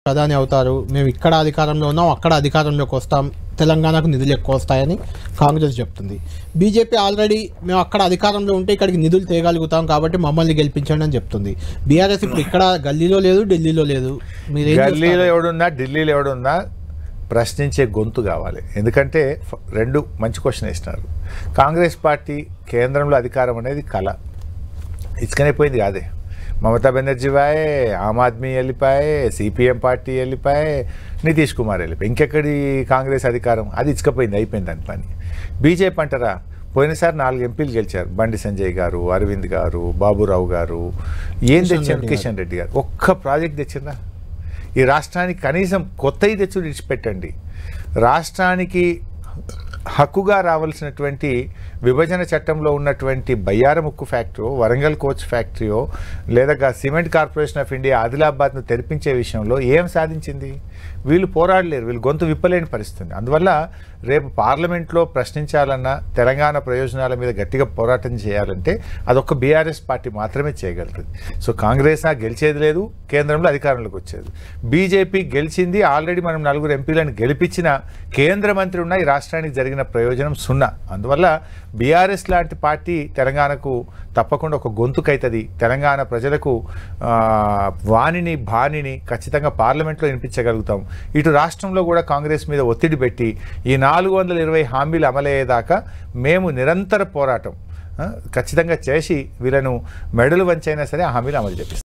ప్రధాని అవుతారు మేము ఇక్కడ అధికారంలో ఉన్నాం అక్కడ అధికారంలోకి వస్తాం తెలంగాణకు నిధులు ఎక్కువ వస్తాయని కాంగ్రెస్ చెప్తుంది బీజేపీ ఆల్రెడీ మేము అక్కడ అధికారంలో ఉంటే ఇక్కడికి నిధులు తేగలుగుతాం కాబట్టి మమ్మల్ని గెలిపించండి అని చెప్తుంది బీఆర్ఎస్ ఇప్పుడు ఇక్కడ గల్లీలో లేదు ఢిల్లీలో లేదు మీరు ఏం గల్లీలో చేస్తారు? ఎవడున్నా ఢిల్లీలో ఎవడున్నా ప్రశ్నించే గొంతు కావాలి ఎందుకంటే ఫ- రెండు మంచి క్వశ్చన్ వేసినారు కాంగ్రెస్ పార్టీ కేంద్రంలో అధికారం అనేది కళ ఇసుకనైపోయింది కాదే మమతా బెనర్జీ పాయే ఆమ్ ఆద్మీ వెళ్ళిపాయే సిపిఎం పార్టీ వెళ్ళిపాయే నితీష్ కుమార్ వెళ్ళిపోయి ఇంకెక్కడి కాంగ్రెస్ అధికారం అది ఇసుకపోయింది అయిపోయింది దాని పని బీజేపీ అంటారా పోయినసారి నాలుగు ఎంపీలు గెలిచారు బండి సంజయ్ గారు అరవింద్ గారు బాబురావు గారు ఏం కిషన్ తెచ్చారు రెడ్డి కిషన్ రెడ్డి గారు ఒక్క ప్రాజెక్ట్ తెచ్చిందా ఈ రాష్ట్రానికి కనీసం కొత్తవి తెచ్చు విడిచిపెట్టండి రాష్ట్రానికి హక్కుగా రావాల్సినటువంటి విభజన చట్టంలో ఉన్నటువంటి బయ్యారం ఉక్కు ఫ్యాక్టరీ వరంగల్ కోచ్ ఫ్యాక్టరీయో లేదా గా సిమెంట్ కార్పొరేషన్ ఆఫ్ ఇండియా ఆదిలాబాద్ను తెరిపించే విషయంలో ఏం సాధించింది వీళ్ళు పోరాడలేరు వీళ్ళు గొంతు విప్పలేని పరిస్థితి అందువల్ల రేపు పార్లమెంట్లో ప్రశ్నించాలన్నా తెలంగాణ ప్రయోజనాల మీద గట్టిగా పోరాటం చేయాలంటే అదొక బీఆర్ఎస్ పార్టీ మాత్రమే చేయగలుగుతుంది సో కాంగ్రెస్ ఆ గెలిచేది లేదు కేంద్రంలో అధికారంలోకి వచ్చేది బీజేపీ గెలిచింది ఆల్రెడీ మనం నలుగురు ఎంపీలను గెలిపించిన కేంద్ర మంత్రి ఉన్న ఈ రాష్ట్రానికి జరిగిన ప్రయోజనం సున్నా అందువల్ల బీఆర్ఎస్ లాంటి పార్టీ తెలంగాణకు తప్పకుండా ఒక గొంతుకైతుంది తెలంగాణ ప్రజలకు ఆ, వాణిని బాణిని ఖచ్చితంగా పార్లమెంట్లో వినిపించగలుగుతాం ఇటు రాష్ట్రంలో కూడా కాంగ్రెస్ మీద ఒత్తిడి పెట్టి ఈ నాలుగు వందల ఇరవై హామీలు అమలయ్యేదాకా మేము నిరంతర పోరాటం ఆ, ఖచ్చితంగా చేసి వీళ్ళను మెడలు వంచైనా సరే ఆ హామీలు అమలు చేపిస్తాం